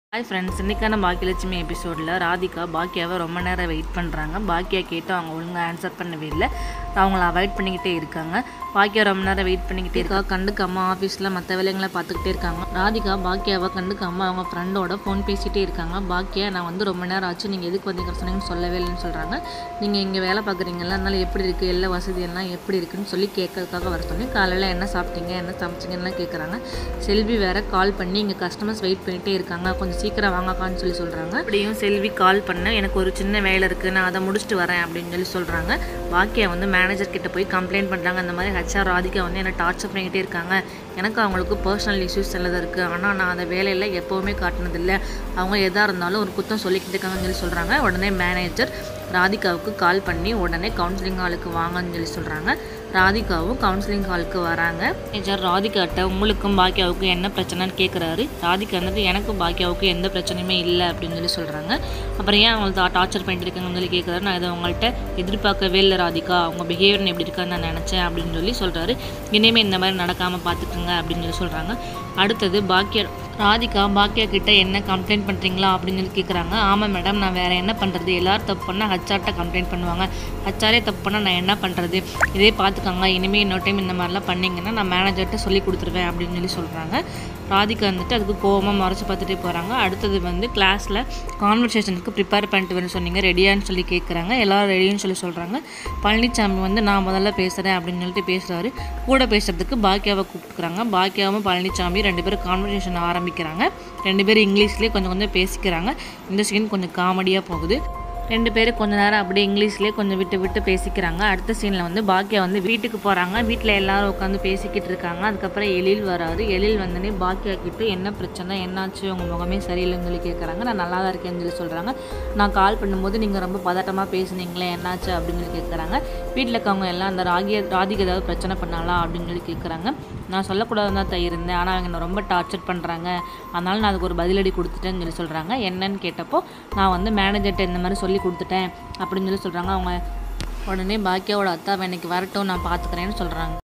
hi friends இன்றைக்கான பாக்கியலட்சுமி எபிசோடில் ராதிகா பாக்கியாவை ரொம்ப நேரம் வெயிட் பண்ணுறாங்க பாக்கியா கேட்டு அவங்க ஒழுங்காக ஆன்சர் பண்ணவே இல்லை அவங்கள அவாய்ட் பண்ணிக்கிட்டே இருக்காங்க பாக்கியா ரொம்ப நேரம் வெயிட் பண்ணிக்கிட்டே இருக்கா கண்டுக்காம ஆஃபீஸில் மற்ற வேலைங்களை பார்த்துக்கிட்டே இருக்காங்க ராதிகா பாக்கியாவை கண்டுக்காம அவங்க ஃப்ரெண்டோட ஃபோன் பேசிகிட்டே இருக்காங்க பாக்கியா நான் வந்து ரொம்ப நேரம் ஆச்சு நீங்கள் எதுக்கு வந்தீங்க சொன்னீங்கன்னு சொல்லவே இல்லைன்னு சொல்கிறாங்க நீங்கள் இங்கே வேலை பார்க்குறீங்களா அதனால எப்படி இருக்குது எல்லா வசதி எல்லாம் எப்படி இருக்குன்னு சொல்லி கேட்கறதுக்காக வர சொல்லி காலையில் என்ன சாப்பிட்டீங்க என்ன சமைச்சிங்கலாம் கேட்குறாங்க செல்வி வேற கால் பண்ணி இங்கே கஸ்டமர்ஸ் வெயிட் பண்ணிகிட்டே இருக்காங்க கொஞ்சம் சீக்கிரம் வாங்கக்கான்னு சொல்லி சொல்கிறாங்க அப்படியும் செல்வி கால் பண்ண எனக்கு ஒரு சின்ன வேலை இருக்குது நான் அதை முடிச்சுட்டு வரேன் அப்படின்னு சொல்லி சொல்கிறாங்க பாக்கியா வந்து மேனேஜர் கிட்ட போய் கம்ப்ளைண்ட் பண்ணுறாங்க இந்த மாதிரி ஹெச்ஆர் ராதிகா வந்து என்னை டார்ச்சர் பண்ணிக்கிட்டே இருக்காங்க எனக்கு அவங்களுக்கு பர்சனல் இஷ்யூஸ் எல்லாம் இருக்குது ஆனால் நான் அந்த வேலையில் எப்போவுமே காட்டினதில்லை அவங்க எதாக இருந்தாலும் ஒரு குத்தம் சொல்லிக்கிட்டு இருக்காங்கன்னு சொல்லி சொல்கிறாங்க உடனே மேனேஜர் ராதிகாவுக்கு கால் பண்ணி உடனே கவுன்சிலிங் ஹாலுக்கு வாங்கன்னு சொல்லி சொல்கிறாங்க ராதிகாவும் கவுன்சிலிங் ஹாலுக்கு வராங்க மேனேஜர் ராதிகாட்ட உங்களுக்கும் பாக்கியாவுக்கும் என்ன பிரச்சனைன்னு கேட்குறாரு ராதிகா வந்துட்டு எனக்கும் பாக்கியாவுக்கும் எந்த பிரச்சனையுமே இல்லை அப்படின்னு சொல்லி சொல்கிறாங்க அப்புறம் ஏன் அவங்க டார்ச்சர் பண்ணிட்டு இருக்காங்கன்னு சொல்லி கேட்குறாரு நான் இதை உங்கள்கிட்ட எதிர்பார்க்கவே இல்லை ராதிகா அவங்க பிஹேவியர் எப்படி இருக்கான்னு நான் நினச்சேன் அப்படின்னு சொல்லி சொல்கிறாரு இனிமேல் இந்த மாதிரி நடக்காமல் பார்த்துக்குங்க அப்படின்னு சொல்லி சொல்கிறாங்க அடுத்தது பாக்கியா ராதிகா பாக்கியா கிட்ட என்ன கம்ப்ளைண்ட் பண்ணுறீங்களா அப்படின்னு சொல்லி கேட்குறாங்க ஆமாம் மேடம் நான் வேறு என்ன பண்ணுறது எல்லோரும் தப்பு பண்ணால் ஹச்ஆர்ட்ட கம்ப்ளைண்ட் பண்ணுவாங்க ஹச்ஆரே தப்பு பண்ணால் நான் என்ன பண்ணுறது இதே பார்த்துக்கோங்க இனிமேல் இன்னொரு டைம் இந்த மாதிரிலாம் பண்ணிங்கன்னா நான் மேனேஜர்கிட்ட சொல்லி கொடுத்துருவேன் அப்படின்னு சொல்லி சொல்கிறாங்க ராதிகா வந்துட்டு அதுக்கு கோவமாக மறைச்சு பார்த்துட்டே போகிறாங்க அடுத்தது வந்து கிளாஸில் கான்வர்சேஷனுக்கு ப்ரிப்பேர் பண்ணிட்டு வரேன்னு சொன்னீங்க ரெடியான்னு சொல்லி கேட்குறாங்க எல்லோரும் ரெடின்னு சொல்லி சொல்கிறாங்க பழனிசாமி வந்து நான் முதல்ல பேசுகிறேன் அப்படின்னு சொல்லிட்டு பேசுகிறாரு கூட பேசுகிறதுக்கு பாக்கியாவை கூப்பிட்டுக்கிறாங்க பாக்கியாவும் பழனிசாமி ரெண்டு பேரும் கான்வர்சேஷன் ஆரம்பிக்கிறாங்க ரெண்டு பேரும் இங்கிலீஷ்லேயே கொஞ்சம் கொஞ்சம் பேசிக்கிறாங்க இந்த சீன் கொஞ்சம் காமெடியாக போகுது ரெண்டு பேரும் கொஞ்ச நேரம் அப்படியே இங்கிலீஷ்லேயே கொஞ்சம் விட்டு விட்டு பேசிக்கிறாங்க அடுத்த சீனில் வந்து பாக்கியா வந்து வீட்டுக்கு போகிறாங்க வீட்டில் எல்லாரும் உட்காந்து பேசிக்கிட்டு இருக்காங்க அதுக்கப்புறம் எழில் வராரு எழில் வந்தோடனே பாக்கியா கிட்ட என்ன பிரச்சனை என்னாச்சு உங்கள் முகமே சரியில்லைன்னு சொல்லி கேட்குறாங்க நான் நல்லா தான் இருக்கேன்னு சொல்லி சொல்கிறாங்க நான் கால் பண்ணும்போது நீங்கள் ரொம்ப பதட்டமாக பேசுனீங்களே என்னாச்சு அப்படின்னு சொல்லி கேட்குறாங்க வீட்டில் இருக்கவங்க எல்லாம் அந்த ராகிய ராதிக்கு ஏதாவது பிரச்சனை பண்ணாலா அப்படின்னு சொல்லி கேட்குறாங்க நான் சொல்லக்கூடாதுன்னு தான் இருந்தேன் ஆனால் அவங்க என்னை ரொம்ப டார்ச்சர் பண்ணுறாங்க அதனால நான் அதுக்கு ஒரு பதிலடி கொடுத்துட்டேன்னு சொல்லி சொல்கிறாங்க என்னன்னு கேட்டப்போ நான் வந்து மேனேஜர்கிட்ட இந்த மாதிரி சொல்லி கொடுத்துட்டேன் அப்படின்னு சொல்லி சொல்கிறாங்க அவங்க உடனே பாக்கியாவோட அத்தா இன்னைக்கு வரட்டும் நான் பார்த்துக்கிறேன்னு சொல்கிறாங்க